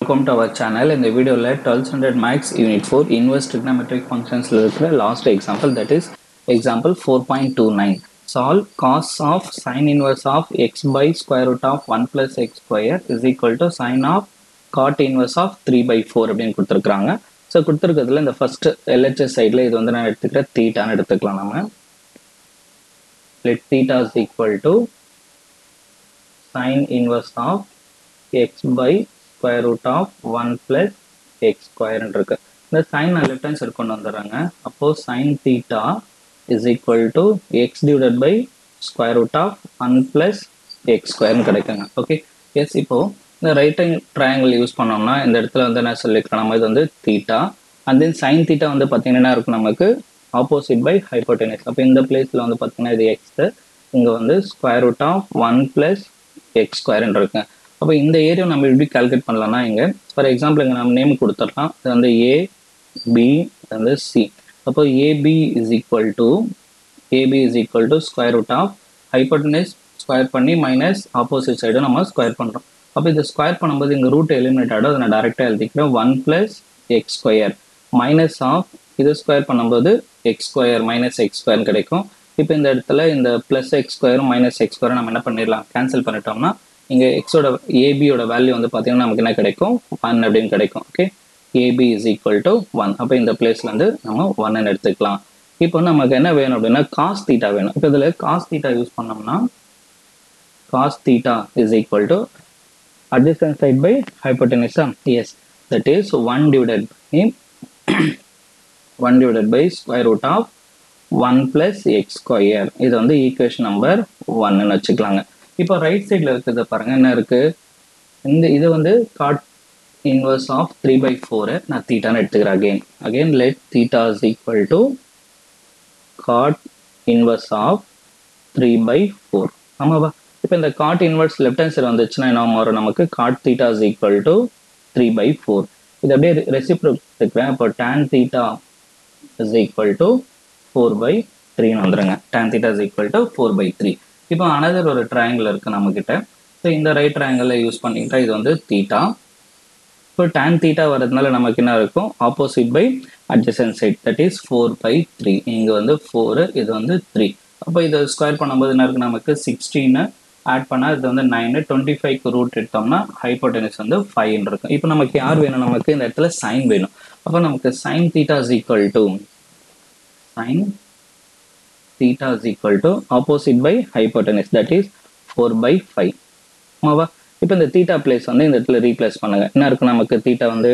welcome to our channel இந்த வீடியோவில் twelfth standard maths unit four inverse trigonometric ஃபங்க்ஷன்ஸில் இருக்கிற last example that is example four point two nine solve cos of sine inverse of x by square root of one plus x square is equal to sine of cot inverse of three by four அப்படின்னு கொடுத்துருக்காங்க so கொடுத்துருக்கிறதுல இந்த first LHS சைடில் இது வந்து நான் எடுத்துக்கிற தீட்டான்னு எடுத்துக்கலாம் நம்ம let theta is equal to sine inverse of x by square root of one plus x ஸ்கொயர்னு இருக்கு இந்த சைன் நான் லெஃப்ட் ஹேண்ட் சைடு கொண்டு வந்துடுறாங்க அப்போ sine theta is equal to x divided by square root of one plus x ஸ்கொயர்னு கிடைக்குங்க okay yes இப்போ இந்த ரைட் ட்ரையாங்கிள் யூஸ் பண்ணோம்னா இந்த இடத்துல வந்து என்ன சொல்லியிருக்கலாம் நம்ம இது வந்து theta and then sine theta வந்து பார்த்தீங்கன்னா இருக்கும் நமக்கு ஆப்போசிட் பை ஹைப்போட்டெனிஸ் அப்போ இந்த பிளேஸில் வந்து பார்த்தீங்கன்னா இது எக்ஸ் இங்கே வந்து square root of one plus x ஸ்கொயர்னு இருக்கு அப்போ இந்த ஏரியா நம்ம எப்படி கால்குலேட் பண்ணலாம்னா இங்கே ஃபார் எக்ஸாம்பிள் இங்கே நம்ம நேம் கொடுத்துடலாம் இது வந்து ஏ பி வந்து சி அப்போ AB is equal to AB is equal to square root of hypotenuse square பண்ணி மைனஸ் ஆப்போசிட் சைடு நம்ம ஸ்கொயர் பண்ணுறோம் அப்போ இது ஸ்கொயர் பண்ணும்போது இங்கே ரூட் எலிமினேட் ஆகிடும் அதை நான் டேரெக்டாக எழுதிக்கிறேன் one plus x square minus of இது ஸ்கொயர் பண்ணும்போது எக்ஸ் ஸ்கொயர் மைனஸ் எக்ஸ் ஸ்கொயர்னு கிடைக்கும் இப்போ இந்த இடத்துல இந்த ப்ளஸ் எக்ஸ் ஸ்கொயரும் மைனஸ் எக்ஸ் ஸ்கொயரும் நம்ம என்ன பண்ணிடலாம் கேன்சல் பண்ணிட்டோம்னா இங்கே எக்ஸோட ஏபியோட வேல்யூ வந்து பார்த்தீங்கன்னா நமக்கு என்ன கிடைக்கும் ஒன் அப்படின்னு கிடைக்கும் okay AB is equal to one அப்போ இந்த பிளேஸ்ல வந்து நம்ம ஒன்னு எடுத்துக்கலாம் இப்போ நமக்கு என்ன வேணும் அப்படின்னா காஸ் தீட்டா வேணும் இப்போ இதில் காஸ் தீட்டா யூஸ் பண்ணோம்னா cos theta is equal to adjacent side by hypotenuse yes that is 1 divided by 1 divided by square root of 1 plus x square இது வந்து ஈக்குவேஷன் நம்பர் ஒன்னு வச்சுக்கலாங்க இப்போ ரைட் சைடில் இருக்கிறத பாருங்க என்ன இருக்கு இந்த இது வந்து cot inverse of three by ஃபோரை நான் தீட்டான்னு எடுத்துக்கிறேன் again again let theta is equal to cot inverse of three by four ஆமாவா இப்போ இந்த cot inverse left hand side வந்துச்சுன்னா என்ன மாறும் நமக்கு cot theta is equal to three by four இது அப்படியே ரெசிப்ரோக் இருக்கிறேன் இப்போ tan theta is equal to four by த்ரீன்னு வந்துடுங்க tan theta is equal to four by three இப்போ அனதர் ஒரு ட்ரையாங்கிள் இருக்குது நம்மக்கிட்ட ஸோ இந்த ரைட் ட்ரையாங்கிளில் யூஸ் பண்ணிக்கிட்டா இது வந்து தீட்டா இப்போ டேன் தீட்டா வரதுனால நமக்கு என்ன இருக்கும் opposite by adjacent side that is four by three இங்கே வந்து ஃபோரு இது வந்து த்ரீ அப்போ இதை ஸ்கொயர் பண்ணும்போது என்ன இருக்குது நமக்கு சிக்ஸ்டீனு ஆட் பண்ணால் இது வந்து நைனு டுவெண்ட்டி ஃபைவ்க்கு ரூட் எடுத்தோம்னா ஹைப்போட்டெனிஸ் வந்து ஃபைவ்னு இருக்கும் இப்போ நமக்கு யார் வேணும் நமக்கு இந்த இடத்துல சைன் வேணும் அப்போ நமக்கு sine theta is equal to sine theta is equal to opposite by hypotenuse that is 4 by 5 ஆமாவா இப்போ இந்த தீட்டா பிளேஸ் வந்து இந்த இடத்துல ரீப்ளேஸ் பண்ணுங்க என்ன இருக்கு நமக்கு தீட்டா வந்து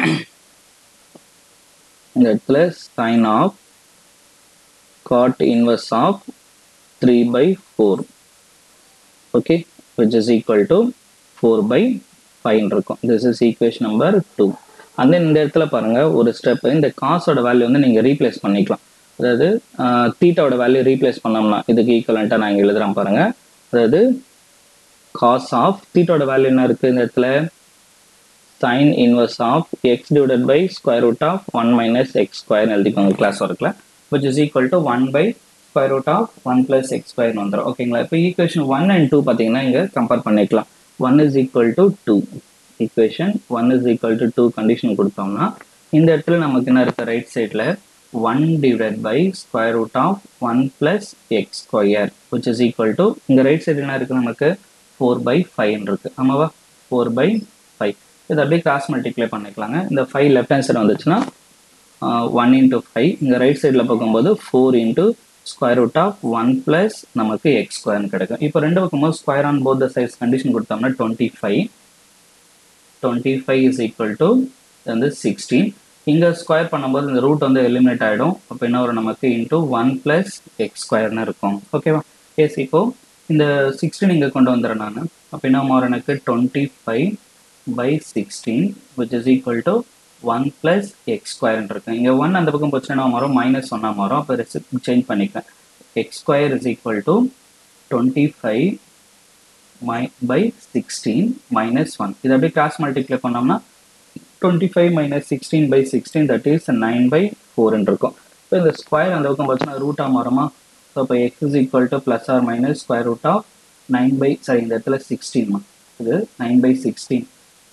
இந்த இடத்துல sine of cot inverse of three by four okay which is equal to four by five இருக்கும் this is equation number two அந்த இந்த இடத்துல பாருங்க ஒரு ஸ்டெப் இந்த காசோட வேல்யூ வந்து நீங்கள் ரீப்ளேஸ் பண்ணிக்கலாம் அதாவது தீட்டாவோட வேல்யூ ரீப்ளேஸ் பண்ணோம்னா இதுக்கு ஈக்குவலண்ட்டாக நான் இங்கே எழுதுகிறேன் பாருங்க அதாவது காஸ் ஆஃப் தீட்டோட வேல்யூ என்ன இருக்குது இந்த இடத்துல sine inverse of x divided by square root of one minus x ஸ்கொயர்னு எழுதிக்கோங்க கிளாஸ் ஒர்க்கில் which is equal to one by square root of one plus x ஸ்கொயர்னு வந்துடும் ஓகேங்களா இப்போ ஈக்குவேஷன் ஒன் அண்ட் டூ பார்த்தீங்கன்னா இங்கே கம்பேர் பண்ணிக்கலாம் one is equal to two equation one is equal to two condition கொடுத்தோம்னா இந்த இடத்துல நமக்கு என்ன இருக்குது ரைட் சைடில் 1 divided by square root of 1 plus x square which is equal to இங்க ரைட் சைடு என்ன இருக்கு நமக்கு 4 by 5 இருக்கு ஆமாவா 4 by 5 இது அப்படியே கிராஸ் மல்டிப்ளை பண்ணிக்கலாங்க இந்த 5 லெஃப்ட் ஹேண்ட் சைடு வந்துச்சுன்னா ஒன் இன்ட்டு ஃபைவ் இங்கே ரைட் சைடில் பார்க்கும்போது four into square root of one plus நமக்கு எக்ஸ் ஸ்கொயர்னு கிடைக்கும் இப்போ ரெண்டு பக்கமும் ஸ்கொயர் ஆன் போத் த சைஸ் கண்டிஷன் கொடுத்தோம்னா twenty five twenty five is equal to வந்து சிக்ஸ்டீன் இங்கே ஸ்கொயர் பண்ணும்போது இந்த ரூட் வந்து எலிமினேட் ஆகிடும் அப்போ என்ன வரும் நமக்கு இன்ட்டு ஒன் ப்ளஸ் எக்ஸ் ஸ்கொயர்னு இருக்கும் ஓகேவா எஸ் இப்போ இந்த சிக்ஸ்டீன் இங்கே கொண்டு வந்துடுறேன் நான் அப்போ என்ன மாறும் எனக்கு twenty five by sixteen which is equal to one plus x ஸ்கொயர்னு இருக்கும் இங்கே ஒன் அந்த பக்கம் போச்சுன்னா மாறும் மைனஸ் ஒன்னாக மாறும் அப்போ ரெசிப் சேஞ்ச் பண்ணிக்கிறேன் x square is equal to twenty five my by sixteen minus one இது அப்படியே கிராஸ் மல்டிப்ளை பண்ணோம்னா twenty five minus sixteen by sixteen that is nine by ஃபோர்னு இருக்கும் இப்போ இந்த ஸ்கொயர் அந்த பக்கம் பார்த்தீங்கன்னா ரூட்டாக மாறுமா ஸோ இப்போ x is equal to plus or minus square root of nine by sorry இந்த இடத்துல சிக்ஸ்டீன்மா இது nine by sixteen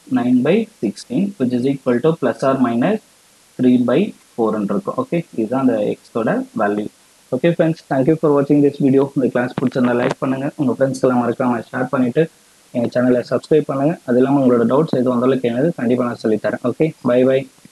nine by sixteen which is equal to plus or minus three by ஃபோர்னு இருக்கும் ஓகே இதுதான் அந்த எக்ஸோட value okay friends thank you for வாட்சிங் திஸ் வீடியோ இந்த கிளாஸ் பிடிச்சிருந்தா லைக் பண்ணுங்கள் உங்கள் ஃப்ரெண்ட்ஸ்க்கெல்லாம் மறக்காம ஷேர் பண்ணிவிட்டு எங்கள் சேனலை சப்ஸ்கிரைப் பண்ணுங்கள் அது இல்லாமல் உங்களோட டவுட்ஸ் எதுவும் வந்தாலும் கேளுங்க கண்டிப்பாக நான் சொல்லித்தரேன் ஓகே பை பை